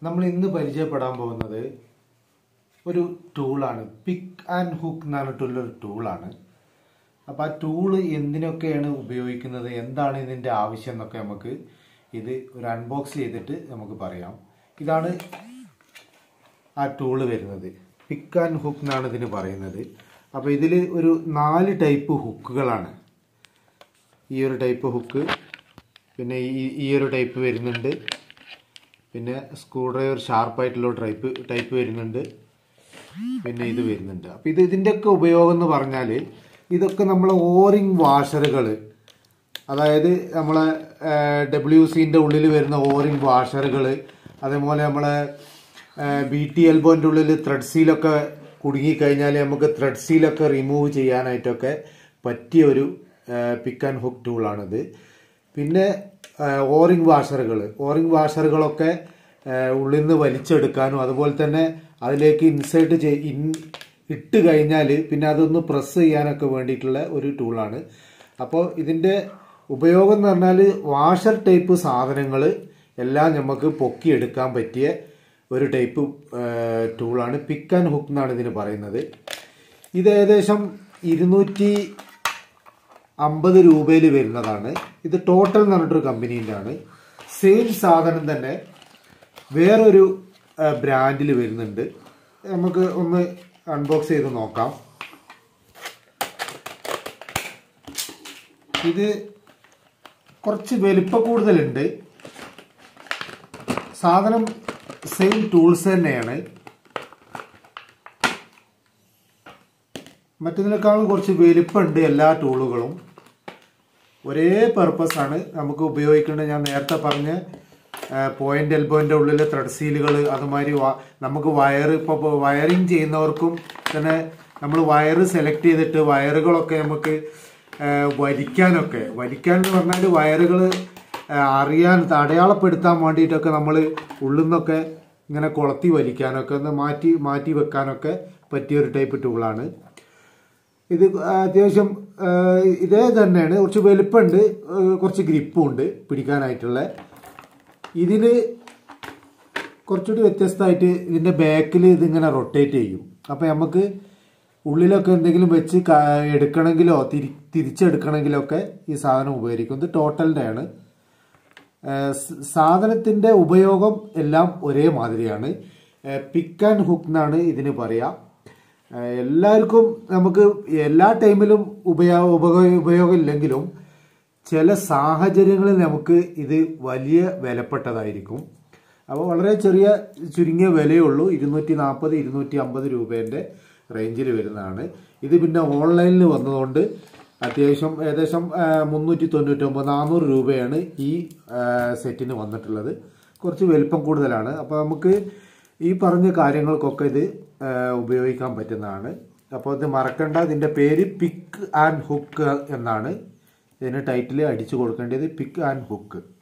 നമ്മൾ ഇന്ന് പരിചയപ്പെടാൻ പോകുന്നത് ഒരു ടൂളാണ് പിക്ക് ആൻഡ് ഹുക്ക് എന്ന് പറഞ്ഞിട്ടുള്ള ഒരു ടൂളാണ് അപ്പോൾ ആ ടൂള് എന്തിനൊക്കെയാണ് ഉപയോഗിക്കുന്നത് എന്താണ് ഇതിൻ്റെ ആവശ്യം എന്നൊക്കെ നമുക്ക് ഇത് ഒരു അൺബോക്സ് ചെയ്തിട്ട് നമുക്ക് പറയാം ഇതാണ് ആ ടൂള് വരുന്നത് പിക്ക് ആൻഡ് ഹുക്ക് എന്നാണ് ഇതിന് പറയുന്നത് അപ്പോൾ ഇതിൽ ഒരു നാല് ടൈപ്പ് ഹുക്കുകളാണ് ഈ ഒരു ടൈപ്പ് ഹുക്ക് പിന്നെ ഈ ഈ ഒരു ടൈപ്പ് വരുന്നുണ്ട് പിന്നെ സ്ക്രൂ ഡ്രൈവർ ഷാർപ്പായിട്ടുള്ള ടൈപ്പ് ടൈപ്പ് വരുന്നുണ്ട് പിന്നെ ഇത് വരുന്നുണ്ട് അപ്പം ഇത് ഇതിൻ്റെയൊക്കെ ഉപയോഗം എന്ന് പറഞ്ഞാൽ ഇതൊക്കെ നമ്മളെ ഓറിങ് വാഷറുകൾ അതായത് നമ്മളെ ഡബ്ല്യു സിൻ്റെ ഉള്ളിൽ വരുന്ന ഓറിങ് വാഷറുകൾ അതേപോലെ നമ്മളെ ബി ടി എൽബോൻ്റെ ഉള്ളിൽ ത്രെഡ് സീലൊക്കെ കുടുങ്ങിക്കഴിഞ്ഞാൽ നമുക്ക് ത്രെഡ് സീലൊക്കെ റിമൂവ് ചെയ്യാനായിട്ടൊക്കെ പറ്റിയ ഒരു പിക്ക് ആൻഡ് ഹുക്ക് ടൂളാണിത് പിന്നെ ഓറിങ് വാഷറുകൾ ഓറിങ് വാഷറുകളൊക്കെ ഉള്ളിൽ നിന്ന് വലിച്ചെടുക്കാനും അതുപോലെ തന്നെ അതിലേക്ക് ഇൻസേർട്ട് ചെയ് ഇൻ ഇട്ട് കഴിഞ്ഞാൽ പിന്നെ അതൊന്ന് പ്രസ് ചെയ്യാനൊക്കെ വേണ്ടിയിട്ടുള്ള ഒരു ടൂളാണ് അപ്പോൾ ഇതിൻ്റെ ഉപയോഗം എന്ന് പറഞ്ഞാൽ വാഷർ ടൈപ്പ് സാധനങ്ങൾ എല്ലാം നമുക്ക് പൊക്കിയെടുക്കാൻ പറ്റിയ ഒരു ടൈപ്പ് ടൂളാണ് പിക്ക് ആൻഡ് ഹുക്ക് എന്നാണ് ഇതിന് പറയുന്നത് ഇത് ഏകദേശം ഇരുന്നൂറ്റി അമ്പത് രൂപയിൽ വരുന്നതാണ് ഇത് ടോട്ടൽ എന്ന് പറഞ്ഞിട്ടൊരു കമ്പനീൻ്റെ ആണ് സെയിം സാധനം തന്നെ വേറൊരു ബ്രാൻഡിൽ വരുന്നുണ്ട് നമുക്ക് ഒന്ന് അൺബോക്സ് ചെയ്ത് നോക്കാം ഇത് കുറച്ച് വലിപ്പ കൂടുതലുണ്ട് സാധനം സെയിം ടൂൾസ് തന്നെയാണ് മറ്റതിനേക്കാളും കുറച്ച് വലിപ്പമുണ്ട് എല്ലാ ടൂളുകളും ഒരേ പർപ്പസ് ആണ് നമുക്ക് ഉപയോഗിക്കേണ്ടത് ഞാൻ നേരത്തെ പറഞ്ഞ പോയിന്റ് എൽബോന്റെ ഉള്ളിലെ ത്രെഡ് സീലുകൾ അതുമാതിരി നമുക്ക് വയർ ഇപ്പോൾ വയറിങ് ചെയ്യുന്നവർക്കും തന്നെ നമ്മൾ വയർ സെലക്ട് ചെയ്തിട്ട് വയറുകളൊക്കെ നമുക്ക് വലിക്കാനൊക്കെ വലിക്കാൻ എന്ന് പറഞ്ഞാൽ വയറുകൾ അറിയാൻ അടയാളപ്പെടുത്താൻ വേണ്ടിയിട്ടൊക്കെ നമ്മൾ ഉള്ളിൽ നിന്നൊക്കെ ഇങ്ങനെ കൊളത്തി വലിക്കാനൊക്കെ ഒന്ന് മാറ്റി മാറ്റി വെക്കാനൊക്കെ പറ്റിയ ഒരു ടൈപ്പ് ടൂളാണ് ഇത് അത്യാവശ്യം ഇതേ തന്നെയാണ് കുറച്ച് വലുപ്പമുണ്ട് കുറച്ച് ഗ്രിപ്പും ഉണ്ട് പിടിക്കാനായിട്ടുള്ള ഇതിന് കുറച്ചുകൂടി വ്യത്യസ്തമായിട്ട് ഇതിൻ്റെ ബാക്കിൽ ഇതിങ്ങനെ റൊട്ടേറ്റ് ചെയ്യും അപ്പം നമുക്ക് ഉള്ളിലൊക്കെ എന്തെങ്കിലും വെച്ച് എടുക്കണമെങ്കിലോ തിരി തിരിച്ചെടുക്കണമെങ്കിലോ ഒക്കെ ഈ സാധനം ഉപകരിക്കും ഇത് ടോട്ടലിൻ്റെ ആണ് സാധനത്തിൻ്റെ ഉപയോഗം എല്ലാം ഒരേ മാതിരിയാണ് പിക്ക് ആൻഡ് ഹുക്ക് എന്നാണ് ഇതിന് പറയാം എല്ലാവർക്കും നമുക്ക് എല്ലാ ടൈമിലും ഉപയോഗ ഉപയോഗം ഇല്ലെങ്കിലും ചില സാഹചര്യങ്ങളിൽ നമുക്ക് ഇത് വലിയ വിലപ്പെട്ടതായിരിക്കും അപ്പോൾ വളരെ ചെറിയ ചുരുങ്ങിയ വിലയുള്ളൂ ഇരുന്നൂറ്റി നാൽപ്പത് ഇരുന്നൂറ്റി അമ്പത് രൂപേൻ്റെ റേഞ്ചിൽ വരുന്നതാണ് ഇത് പിന്നെ ഓൺലൈനിൽ വന്നതുകൊണ്ട് അത്യാവശ്യം ഏകദേശം മുന്നൂറ്റി തൊണ്ണൂറ്റൊമ്പത് നാനൂറ് രൂപയാണ് ഈ സെറ്റിന് വന്നിട്ടുള്ളത് കുറച്ച് വലിപ്പം കൂടുതലാണ് അപ്പോൾ നമുക്ക് ഈ പറഞ്ഞ കാര്യങ്ങൾക്കൊക്കെ ഇത് ഉപയോഗിക്കാൻ പറ്റുന്നതാണ് അപ്പോൾ ഇത് മറക്കണ്ട ഇതിൻ്റെ പേര് പിക്ക് ആൻഡ് ഹുക്ക് എന്നാണ് ഇതിന് ടൈറ്റിൽ അടിച്ചു കൊടുക്കേണ്ടത് പിക്ക് ആൻഡ് ഹുക്ക്